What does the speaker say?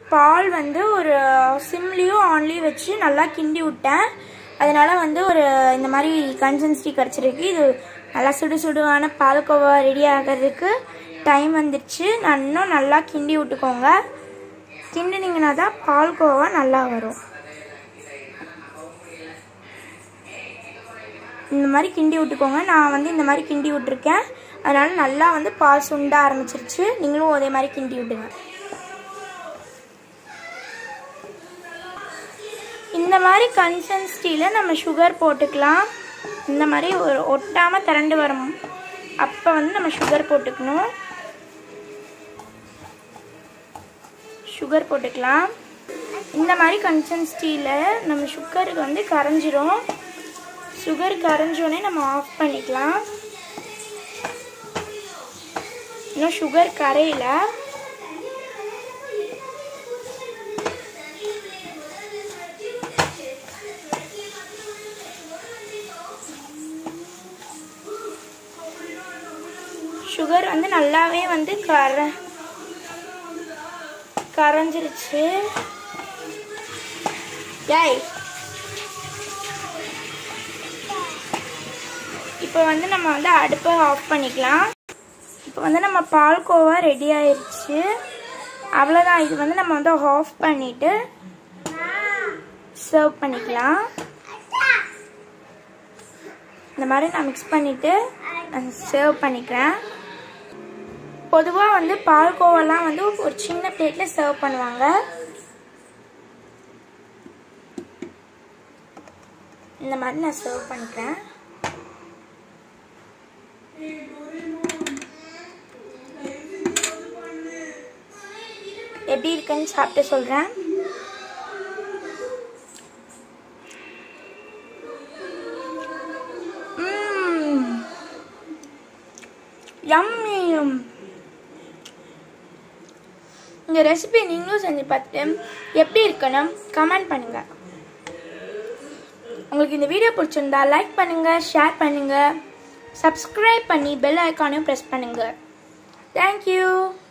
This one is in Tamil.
பால் வந்து ஒரு சிம்லேயும் ஆன்லேயும் வச்சு நல்லா கிண்டி விட்டேன் அதனால வந்து ஒரு இந்த மாதிரி கன்சிஸ்டன்சி கிடச்சிருக்கு இது நல்லா சுடு சுடுவான பால்கோவா ரெடி ஆகிறதுக்கு டைம் வந்துடுச்சு நான் இன்னும் நல்லா கிண்டி விட்டுக்கோங்க கிண்டினீங்கன்னா தான் பால்கோவா நல்லா வரும் இந்த மாதிரி கிண்டி விட்டுக்கோங்க நான் வந்து இந்த மாதிரி கிண்டி விட்டுருக்கேன் அதனால நல்லா வந்து பால் சுண்ட ஆரம்பிச்சிருச்சு நீங்களும் அதே மாதிரி கிண்டி விட்டுங்க இந்த மாதிரி கன்சிஸ்டன்சியில் நம்ம சுகர் போட்டுக்கலாம் இந்த மாதிரி ஒரு ஒட்டாமல் திரண்டு வரும் அப்போ வந்து நம்ம சுகர் போட்டுக்கணும் சுகர் போட்டுக்கலாம் இந்த மாதிரி கன்சிஸ்டன்சியில் நம்ம சுகருக்கு வந்து கரைஞ்சிரும் சுகர் கரைஞ்சோடனே நம்ம ஆஃப் பண்ணிக்கலாம் இன்னும் சுகர் கரையில சுகர் வந்து நல்லாவே வந்து கர கரைஞ்சிருச்சு ஏய் இப்போ வந்து நம்ம வந்து அடுப்பை ஆஃப் பண்ணிக்கலாம் இப்போ வந்து நம்ம பால்கோவா ரெடி ஆயிடுச்சு அவ்வளோதான் இது வந்து நம்ம வந்து ஆஃப் பண்ணிட்டு சர்வ் பண்ணிக்கலாம் இந்த மாதிரி நான் மிக்ஸ் பண்ணிட்டு சர்வ் பண்ணிக்கிறேன் பொதுவாக வந்து பால்கோவெல்லாம் வந்து ஒரு சின்ன பிளேட்டில் சர்வ் பண்ணுவாங்க இந்த மாதிரி நான் சர்வ் பண்ணிக்கிறேன் எப்படி இருக்குன்னு சாப்பிட்டு சொல்கிறேன் யம்மி இந்த ரெசிபி நீங்களும் செஞ்சு பார்த்துட்டு எப்படி இருக்குன்னு கமெண்ட் பண்ணுங்கள் உங்களுக்கு இந்த வீடியோ பிடிச்சிருந்தா லைக் பண்ணுங்கள் ஷேர் பண்ணுங்கள் சப்ஸ்கிரைப் பண்ணி பெல் ஐக்கானையும் ப்ரெஸ் பண்ணுங்கள் தேங்க்யூ